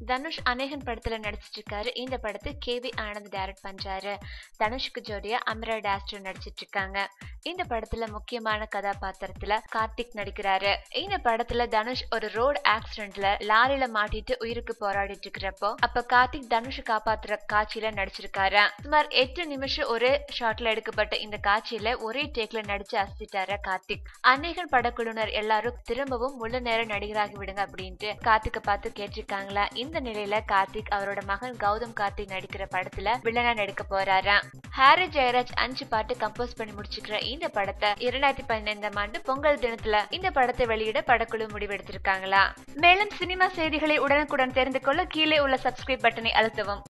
தனுஷ் அநேகன் படத்துல நடிச்சிட்டு இருக்காரு இந்த படத்தை கே வி ஆனந்த் டைரக்ட் பண்றாரு தனுஷ்க்கு ஜோடியா அமிரா டாஸ்டர் நடிச்சிட்டு இருக்காங்க இந்த படத்துல முக்கியமான கதாபாத்திரத்துல கார்த்திக் நடிக்கிறாரு இந்த படத்துல தனுஷ் ஒரு ரோடு ஆக்சிடென்ட்ல லாரியில மாட்டிட்டு உயிருக்கு போராடிட்டு இருக்கிறப்போ அப்ப கார்த்திக் தனுஷ் காப்பாத்துற காட்சியில நடிச்சிருக்காரு சுமார் எட்டு நிமிஷம் ஒரே ஷாட்ல எடுக்கப்பட்ட இந்த காட்சியில ஒரே டேக்ல நடிச்சு அசத்திட்டாரு கார்த்திக் அநேகன் படக்குழுவினர் எல்லாரும் திரும்பவும் முழு நேர நடிகராகி விடுங்க அப்படின்ட்டு கார்த்திக்க பார்த்து கேட்டிருக்காங்களா இந்த நிலையில கார்த்திக் அவரோட மகன் கௌதம் கார்த்திக் நடிக்கிற படத்துல வில்லனா நடிக்க போறாராம் ஹாரி ஜெயராஜ் அஞ்சு பாட்டு கம்போஸ் பண்ணி முடிச்சுக்கிற இந்த படத்தை இரண்டாயிரத்தி பதினைந்தாம் ஆண்டு பொங்கல் தினத்துல இந்த படத்தை வெளியிட படக்குழு முடிவெடுத்திருக்காங்களா மேலும் சினிமா செய்திகளை உடனுக்குடன் தெரிந்து கொள்ள கீழே உள்ள சப்ஸ்கிரைப் பட்டனை அழுத்தவும்